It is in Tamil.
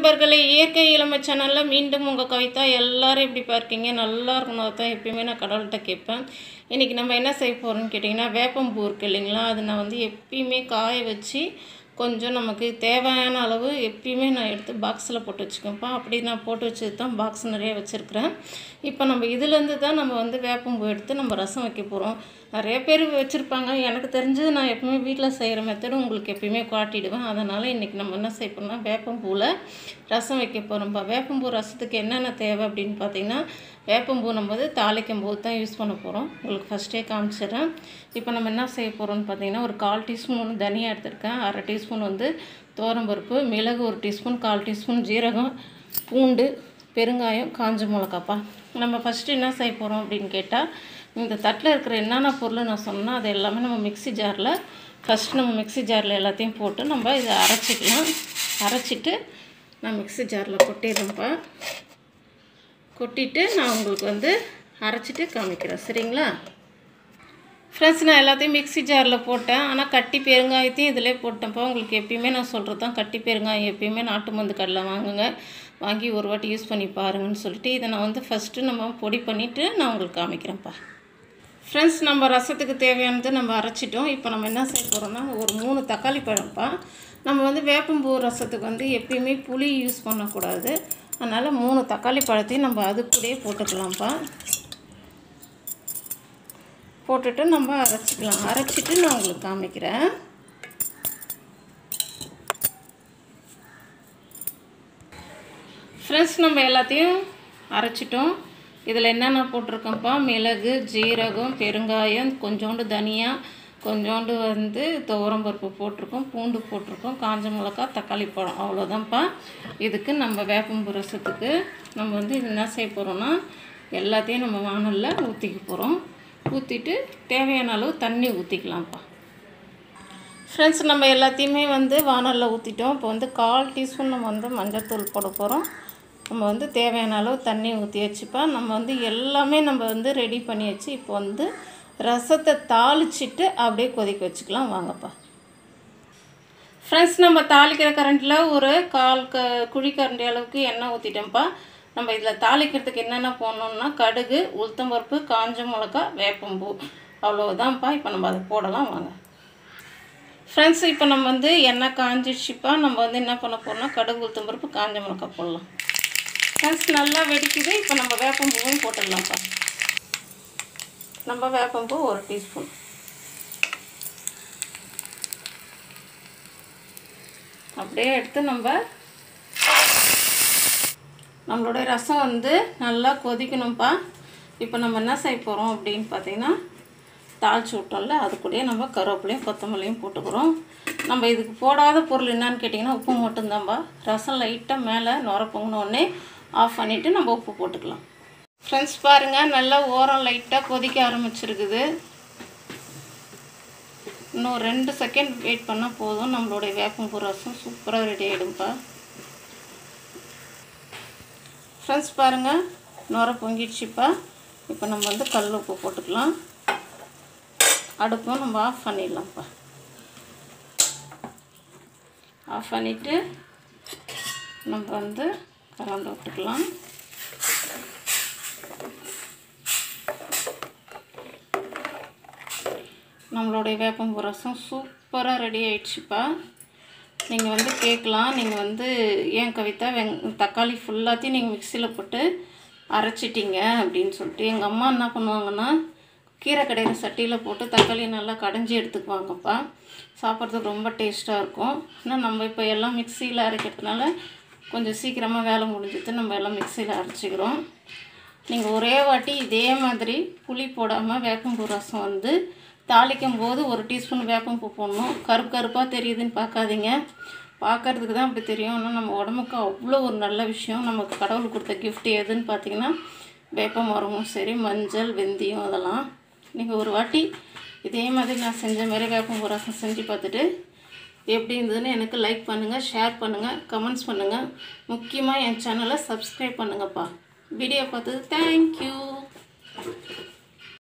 நண்பர்களே இயற்கை இளமை சேனலில் மீண்டும் உங்கள் கவிதா எல்லாரும் எப்படி பார்க்கீங்க நல்லா இருக்கணும் தான் எப்பயுமே நான் கடவுள்கிட்ட கேட்பேன் இன்றைக்கி நம்ம என்ன செய்ய போகிறோம்னு கேட்டிங்கன்னா வேப்பம்பூ இருக்கு இல்லைங்களா அது நான் வந்து எப்பயுமே காய வச்சு கொஞ்சம் நமக்கு தேவையான அளவு எப்பயுமே நான் எடுத்து பாக்ஸில் போட்டு வச்சுக்கோப்பா அப்படி நான் போட்டு வச்சது தான் பாக்ஸ் நிறைய வச்சுருக்கிறேன் இப்போ நம்ம இதுலேருந்து தான் நம்ம வந்து வேப்பம்பூ எடுத்து நம்ம ரசம் வைக்க போகிறோம் நிறைய பேர் வச்சுருப்பாங்க எனக்கு தெரிஞ்சது நான் எப்பவுமே வீட்டில் செய்கிற மெத்தடு உங்களுக்கு எப்பயுமே காட்டிடுவேன் அதனால் இன்றைக்கி நம்ம என்ன செய்ய போகிறோம்னா வேப்பம்பூவில் ரசம் வைக்க போகிறோம்ப்பா வேப்பம்பூ ரசத்துக்கு என்னென்ன தேவை அப்படின்னு பார்த்தீங்கன்னா வேப்பம்பூ நம்ம வந்து தாளிக்கும் போது தான் யூஸ் பண்ண போகிறோம் உங்களுக்கு ஃபஸ்ட்டே காமிச்சிடுறேன் இப்போ நம்ம என்ன செய்ய போகிறோம்னு பார்த்தீங்கன்னா ஒரு கால் டீஸ்பூன் வந்து தனியா எடுத்திருக்கேன் அரை டீஸ்பூன் வந்து துவரம்பருப்பு மிளகு ஒரு டீஸ்பூன் கால் டீஸ்பூன் ஜீரகம் பூண்டு பெருங்காயம் காஞ்ச மிளகாப்பா நம்ம ஃபஸ்ட்டு என்ன செய்ய போகிறோம் அப்படின்னு கேட்டால் இந்த தட்டில் இருக்கிற என்னென்ன பொருள் நான் சொன்னேன் அது எல்லாமே நம்ம மிக்ஸி ஜாரில் ஃபஸ்ட் நம்ம மிக்ஸி ஜாரில் எல்லாத்தையும் போட்டு நம்ம இதை அரைச்சிக்கலாம் அரைச்சிட்டு நான் மிக்ஸி ஜாரில் கொட்டிடுறேன்ப்பா கொட்டிட்டு நான் உங்களுக்கு வந்து அரைச்சிட்டு காமிக்கிறேன் சரிங்களா ஃப்ரெண்ட்ஸ் நான் எல்லாத்தையும் மிக்ஸி ஜாரில் போட்டேன் ஆனால் கட்டி பெருங்காயத்தையும் இதிலே போட்டேன்ப்பா உங்களுக்கு எப்பயுமே நான் சொல்கிறது தான் கட்டி பெருங்காயம் எப்பயுமே நாட்டு மருந்து கடலை வாங்குங்க வாங்கி ஒரு வாட்டி யூஸ் பண்ணி பாருங்கன்னு சொல்லிட்டு இதை நான் வந்து ஃபஸ்ட்டு நம்ம பொடி பண்ணிவிட்டு நான் உங்களுக்கு காமிக்கிறேன்ப்பா ஃப்ரெண்ட்ஸ் நம்ம ரசத்துக்கு தேவையானது நம்ம அரைச்சிட்டோம் இப்போ நம்ம என்ன செய்ய போகிறோம்னா ஒரு மூணு தக்காளி பழம்ப்பா நம்ம வந்து வேப்பம்பூ ரசத்துக்கு வந்து எப்பயுமே புளி யூஸ் பண்ணக்கூடாது அதனால் மூணு தக்காளி பழத்தையும் நம்ம அது கூடயே போட்டுக்கலாம்ப்பா போட்டுட்டு நம்ம அரைச்சிக்கலாம் அரைச்சிட்டு நான் உங்களுக்கு காமிக்கிறேன் ஃப்ரெண்ட்ஸ் நம்ம எல்லாத்தையும் அரைச்சிட்டோம் இதில் என்னென்ன போட்டிருக்கோம்ப்பா மிளகு ஜீரகம் பெருங்காயம் கொஞ்சோண்டு தனியா கொஞ்சோண்டு வந்து துவரம்பருப்பு போட்டிருக்கோம் பூண்டு போட்டிருக்கோம் காஞ்ச மிளகா தக்காளி பழம் அவ்வளோதான்ப்பா இதுக்கு நம்ம வேப்பம்பு ரசத்துக்கு நம்ம வந்து இது என்ன செய்ய போகிறோம்னா எல்லாத்தையும் நம்ம வானலில் ஊற்றிக்க போகிறோம் ஊற்றிட்டு தேவையான அளவு தண்ணி ஊற்றிக்கலாம்ப்பா ஃப்ரெண்ட்ஸ் நம்ம எல்லாத்தையுமே வந்து வானலில் ஊற்றிட்டோம் இப்போ வந்து கால் டீஸ்பூன் நம்ம வந்து மஞ்சள்தூள் போட போகிறோம் நம்ம வந்து தேவையான அளவு தண்ணி ஊற்றி வச்சுப்பா நம்ம வந்து எல்லாமே நம்ம வந்து ரெடி பண்ணி வச்சு இப்போ வந்து ரசத்தை தாளிச்சிட்டு அப்படியே கொதிக்க வச்சுக்கலாம் வாங்கப்பா ஃப்ரெண்ட்ஸ் நம்ம தாளிக்கிற கரண்டில் ஒரு கால் க குழி கரண்டி அளவுக்கு எண்ணெய் ஊற்றிட்டோம்ப்பா நம்ம இதில் தாளிக்கிறதுக்கு என்னென்ன போடணுன்னா கடுகு உளுத்தம்பருப்பு காஞ்ச மிளகா வேப்பம்பூ அவ்வளோதான்ப்பா இப்போ நம்ம அதை போடலாம் வாங்க ஃப்ரெண்ட்ஸ் இப்போ நம்ம வந்து எண்ணெய் காஞ்சிடுச்சுப்பா நம்ம வந்து என்ன பண்ண போகிறோம்னா கடுகு உளுத்தம்பருப்பு காஞ்ச மிளகா போடலாம் ஃப்ரெண்ட்ஸ் நல்லா வெடிக்குது இப்போ நம்ம வேப்பம்பூவும் போட்டுடலாம்ப்பா நம்ம வேப்பம்பூ ஒரு டீஸ்பூன் அப்படியே எடுத்து நம்ம நம்மளுடைய ரசம் வந்து நல்லா கொதிக்கணும்ப்பா இப்போ நம்ம என்ன செய்ய போகிறோம் அப்படின்னு பார்த்தீங்கன்னா தாளிச்சு விட்டோம்ல அது கூடயே நம்ம கருவேப்பிலையும் கொத்தமல்லியும் போட்டுக்கிறோம் நம்ம இதுக்கு போடாத பொருள் என்னன்னு கேட்டிங்கன்னா உப்பு மட்டும்தான்பா ரசம் லைட்டாக மேலே நுர பொங்கினோடனே ஆஃப் பண்ணிவிட்டு நம்ம உப்பு போட்டுக்கலாம் ஃப்ரெண்ட்ஸ் பாருங்கள் நல்லா ஓரம் லைட்டாக கொதிக்க ஆரம்பிச்சிருக்குது இன்னும் ரெண்டு செகண்ட் வெயிட் பண்ணால் போதும் நம்மளுடைய வேப்பம்பூ ரசம் சூப்பராக ரெடி ஆகிடும்ப்பா ஃப்ரெண்ட்ஸ் பாருங்கள் நுர பொங்கிடுச்சுப்பா இப்போ நம்ம வந்து கல் உப்பு போட்டுக்கலாம் அடுப்பும் நம்ம ஆஃப் பண்ணிடலாம்ப்பா ஆஃப் பண்ணிவிட்டு நம்ம வந்து கலந்து விட்டுக்கலாம் நம்மளுடைய வேப்பம்பூ ரசம் சூப்பராக ரெடி ஆயிடுச்சுப்பா நீங்கள் வந்து கேட்கலாம் நீங்கள் வந்து ஏன் கவிதா வெங் தக்காளி ஃபுல்லாத்தையும் நீங்கள் மிக்சியில் போட்டு அரைச்சிட்டிங்க அப்படின்னு சொல்லிட்டு எங்கள் அம்மா என்ன பண்ணுவாங்கன்னா கீரை கடையிற சட்டியில் போட்டு தக்காளி நல்லா கடைஞ்சி எடுத்துக்குவாங்கப்பா சாப்பிட்றதுக்கு ரொம்ப டேஸ்ட்டாக இருக்கும் ஆனால் நம்ம இப்போ எல்லாம் மிக்சியில் அரைக்கிறதுனால கொஞ்சம் சீக்கிரமாக வேலை முடிஞ்சது நம்ம எல்லாம் மிக்சியில் அரைச்சிக்கிறோம் நீங்கள் ஒரே வாட்டி இதே மாதிரி புளி போடாமல் வேப்பம்பூ ரசம் வந்து தாளிக்கும் போது ஒரு டீஸ்பூன் வேப்பம்பூ போடணும் கருப்பு கருப்பாக தெரியுதுன்னு பார்க்காதீங்க பார்க்கறதுக்கு தான் அப்படி தெரியும் ஆனால் நம்ம உடம்புக்கு அவ்வளோ ஒரு நல்ல விஷயம் நமக்கு கடவுள் கொடுத்த gift எதுன்னு பார்த்தீங்கன்னா வேப்ப மரமும் சரி மஞ்சள் வெந்தயம் அதெல்லாம் நீங்கள் ஒரு வாட்டி இதே மாதிரி நான் செஞ்ச மாதிரி வேப்பம்பூ ரசம் செஞ்சு பார்த்துட்டு எப்படி இருந்ததுன்னு எனக்கு லைக் பண்ணுங்கள் ஷேர் பண்ணுங்கள் கமெண்ட்ஸ் பண்ணுங்கள் முக்கியமாக என் சேனலை சப்ஸ்கிரைப் பண்ணுங்கப்பா வீடியோ பார்த்தது தேங்க்யூ